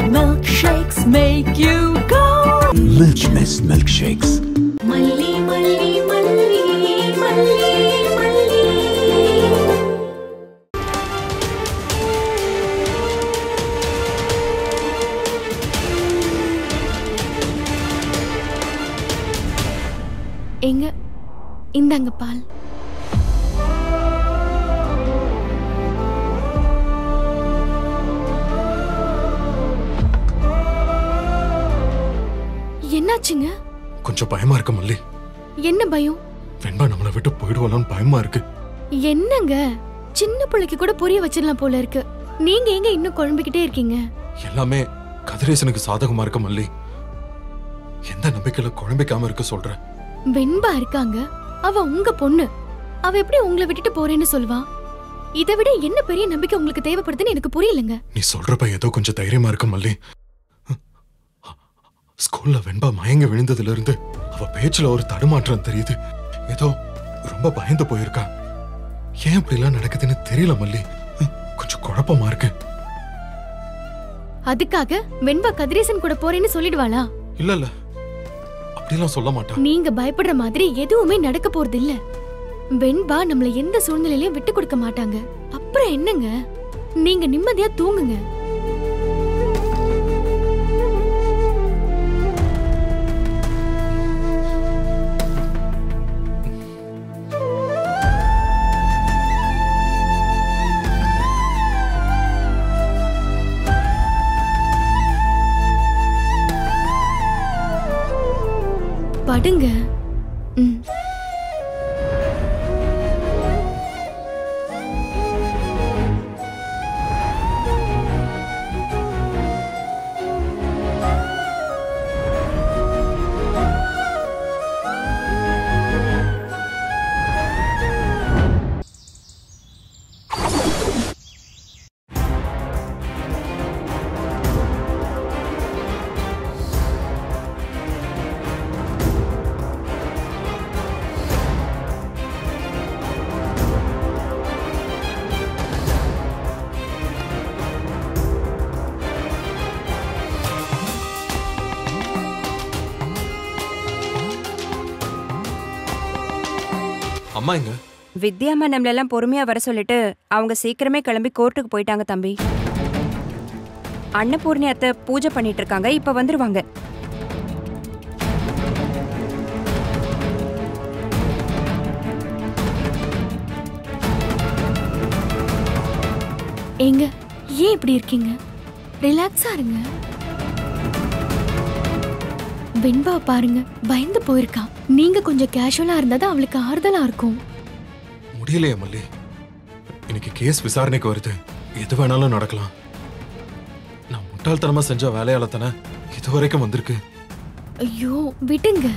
milkshakes make you go. Milch Mist Milkshakes. மல்லி மல்லி மல்லி மல்லி மல்லி எங்க இந்தாங்க பால் என்னாச்சுங்க கொஞ்சம் பயமா இருக்கு மல்லி என்ன பயம் வெண்பா நம்மளை விட்டு போயிடுவாளான்னு பயமா இருக்கு என்னங்க சின்ன பிள்ளைக்கு கூட புரிய வச்சிடலாம் போல இருக்கு நீங்க எங்க இன்னும் குழம்பிக்கிட்டே இருக்கீங்க எல்லாமே கதிரேசனுக்கு சாதகமா இருக்க மல்லி எந்த நம்பிக்கையில குழம்பிக்காம இருக்க சொல்ற வெண்பா இருக்காங்க அவ உங்க பொண்ணு அவ எப்படி உங்களை விட்டுட்டு போறேன்னு சொல்வா இதை விட என்ன பெரிய நம்பிக்கை உங்களுக்கு தேவைப்படுதுன்னு எனக்கு புரியலங்க நீ சொல்றப்ப ஏதோ கொஞ்சம் தைரியமா இருக்கு மல்லி ஸ்கூல்ல வெண்பா மயங்க விழுந்ததுல இருந்து அவ பேச்சுல ஒரு தடுமாற்றம் தெரியுது ஏதோ ரொம்ப பயந்து போயிருக்கா ஏன் இப்படி எல்லாம் நடக்குதுன்னு தெரியல மல்லி கொஞ்சம் குழப்பமா இருக்கு அதுக்காக வெண்பா கதிரேசன் கூட போறேன்னு சொல்லிடுவாளா இல்ல இல்ல அப்படிலாம் சொல்ல மாட்டா நீங்க பயப்படுற மாதிரி எதுவுமே நடக்க போறது இல்ல வெண்பா நம்மள எந்த சூழ்நிலையிலயும் விட்டு கொடுக்க மாட்டாங்க அப்புறம் என்னங்க நீங்க நிம்மதியா தூங்குங்க படுங்க ம் அம்மா எங்க வித்யாம்மா நம்மளெல்லாம் பொறுமையா வர சொல்லிட்டு அவங்க சீக்கிரமே கிளம்பி கோர்ட்டுக்கு போயிட்டாங்க தம்பி அன்னபூர்ணி அத்தை பூஜை பண்ணிட்டு இருக்காங்க இப்ப வந்துருவாங்க ஏங்க ஏன் இப்படி இருக்கீங்க ரிலாக்ஸா இருங்க வெண்பா பாருங்க பயந்து போயிருக்கா நீங்க கொஞ்சம் கேஷுவலா இருந்தா தான் அவளுக்கு ஆறுதலா இருக்கும் முடியலையே மல்லி இன்னைக்கு கேஸ் விசாரணைக்கு வருது எது வேணாலும் நடக்கலாம் நான் முட்டாள்தனமா செஞ்ச வேலையால தானே இது வரைக்கும் வந்திருக்கு ஐயோ விடுங்க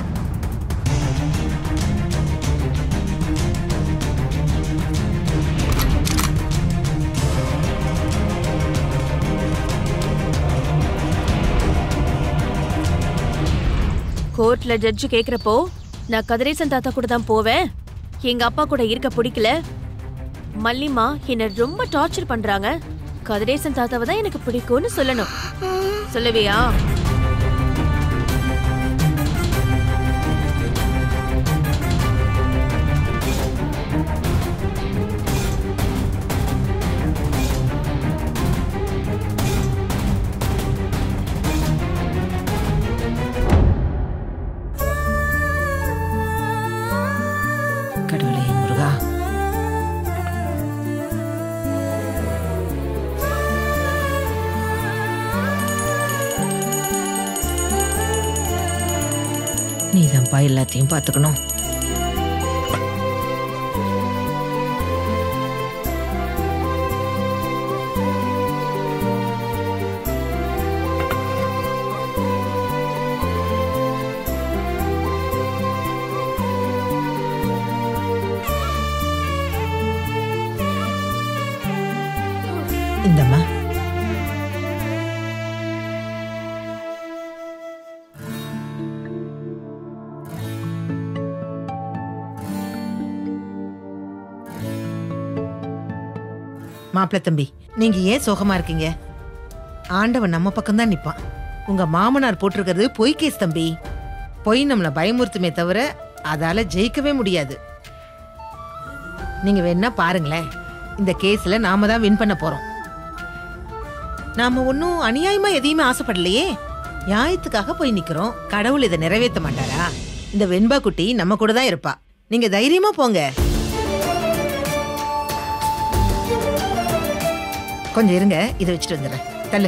கோர்ட்ல ஜட்ஜ் கேக்குறப்போ நான் கதிரேசன் தாத்தா கூட தான் போவேன் எங்க அப்பா கூட இருக்க பிடிக்கல மல்லிமா என்ன ரொம்ப டார்ச்சர் பண்றாங்க கதிரேசன் தாத்தாவை தான் எனக்கு பிடிக்கும்னு சொல்லணும் சொல்லவியா கடவுளே முருகா நீதான்ப்பா எல்லாத்தையும் பார்த்துக்கணும் இந்தம்மா மாப்பிள்ள தம்பி நீங்க ஏன் சோகமா இருக்கீங்க ஆண்டவன் நம்ம பக்கம் தான் நிப்பான் உங்க மாமனார் போட்டிருக்கிறது பொய் கேஸ் தம்பி பொய் நம்மள பயமுறுத்துமே தவிர அதால ஜெயிக்கவே முடியாது நீங்க வேணா பாருங்களேன் இந்த கேஸ்ல நாம தான் வின் பண்ண போறோம் நாம ஒன்னும் அநியாயமா எதையுமே ஆசைப்படலையே நியாயத்துக்காக போய் நிக்கிறோம் கடவுள் இதை நிறைவேற்ற மாட்டாரா இந்த வெண்பா குட்டி நம்ம கூட தான் இருப்பா நீங்க தைரியமா போங்க கொஞ்சம் இருங்க இதை வச்சுட்டு வந்துடுறேன் தள்ளு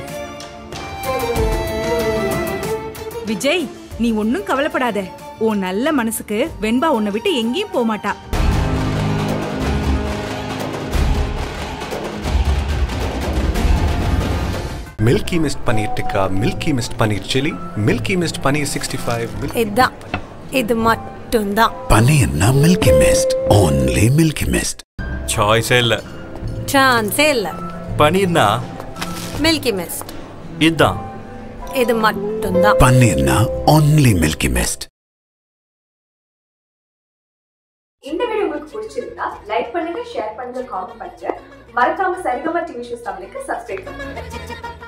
விஜய் நீ ஒன்னும் கவலைப்படாத உன் நல்ல மனசுக்கு வெண்பா உன்னை விட்டு எங்கேயும் போக மாட்டா Milky Mist paneer tikka Milky Mist paneer chilli Milky Mist paneer sixty five இதுதான் இது மட்டும்தான் பன்னீர்னா Milky Mist only Milky Mist சாய்ஸே இல்லை சான்ஸே இல்ல பன்னீர்னா மில்கி மிஸ்ட் இதுதான் இது மட்டும்தான் பன்னீர்னா ஓன்லி மில்கி மிஸ்ட் இந்த வீடியோ உங்களுக்கு பிடிச்சிருந்தா லைக் பண்ணுங்க ஷேர் பண்ணுங்க காமெண்ட் பண்ணுங்க மறக்காம சரிகமா டிவி ஷோஸ் தமிழுக்கு சப்ஸ்கிரைப் பண்ணுங்க